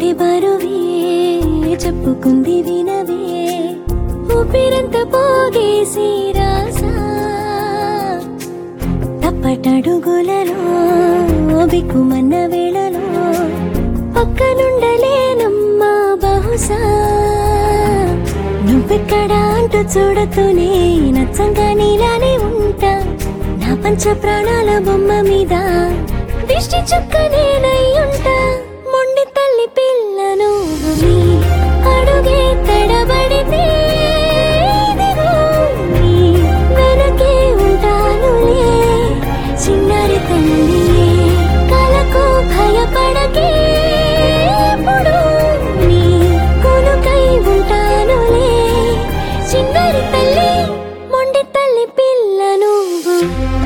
గుండె బరువే చెప్పుకుంది వినవే ఊపిరంత పోగేసి రాసా తప్పటడుగులలో బిక్కుమన్న వేళలో పక్కనుండలేనమ్మా బహుశా నువ్వెక్కడ అంటూ చూడతూనే నచ్చంగా నీలానే ఉంటా నా పంచ ప్రాణాల బొమ్మ మీద దిష్టి చుక్క నేనై ఉంటా మొండి తల్లి పిల్లను నీ అడుగే తడబడితే ఇదిగో నీ వెనకే ఉంటానులే చిన్నారి తల్లి కలకు భయపడకే ఎప్పుడు నీ కొనుకై ఉంటానులే చిన్నారి తల్లి మొండి తల్లి పిల్ల నువ్వు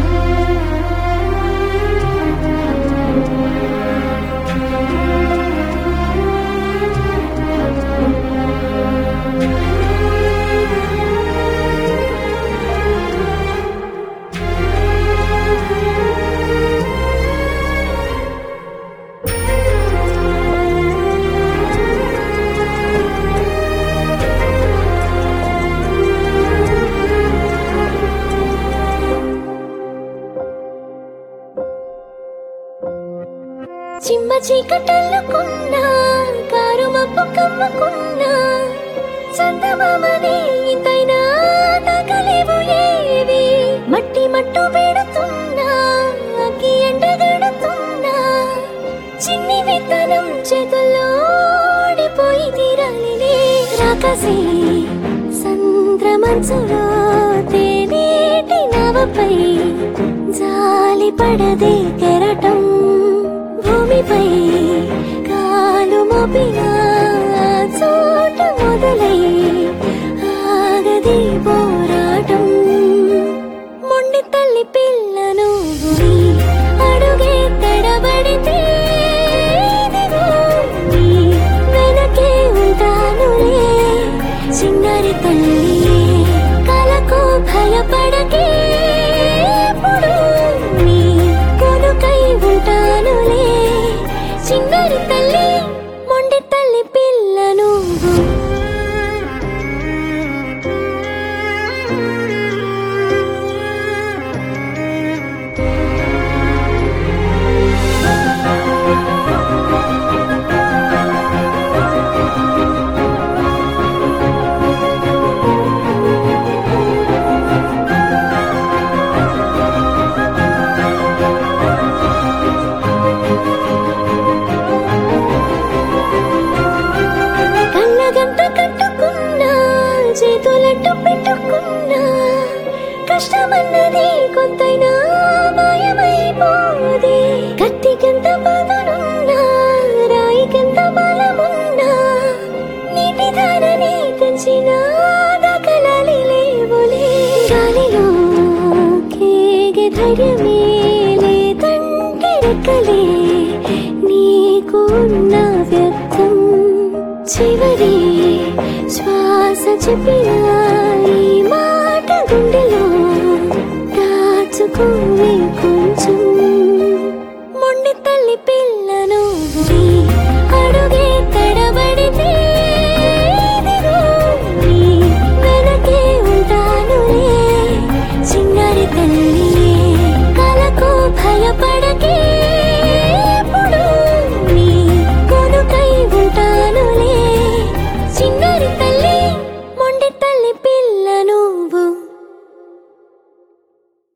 చిమ్మ చీకటల్లుకున్నా కారు మబ్బు కమ్ముకున్నా చందమామని ఇంతైనా తగలేవు ఏవి మట్టి మట్టు పెడుతున్నా అగ్గి ఎండగడుతున్నా చిన్ని విత్తనం చేతుల్లో ఓడిపోయి తీరాలిలే రాకసే సంద్రమంచులో తేనేటి నవపై జాలి పడదే కెరటం భూమిపై కాలు మోపిన చోట మొదలై ఆగది పోరాటం మొండి తల్లి పిల్లను నీ అడుగే తడబడితే ఇదిగో నీ వెనకే ఉంటానులే చిన్నారి తల్లి కలకు భయపడకే ఎప్పుడు నీ కొనుకై ఉంటానులే చిన్నారి తల్లి మొండి తల్లి పిల్ల నువ్వు కళ్ళగంత కట్టుకున్నా చేతులట్టు పెట్టుకున్నా కష్టమన్నది కొంతైనా మాయమైపోదే కత్తికెంత బాధనున్నా రాయికెంత బలమున్నా నీటి ధారని తెంచిన దకలాలి లేవులే గాలిలో కేగే ధైర్యమే లేదంటే రెక్కలే నీకున్న వ్యర్థం చివరి శ్వాస చెప్పిన ఈ మాట గుండెలో దాచుకోవే కొంచెం మొండి తల్లి పిల్లను నీ అడుగే తడబడితే ఇదిగో నీ వెనకే ఉంటానులే చిన్నారి తల్లి కలకు భయపడ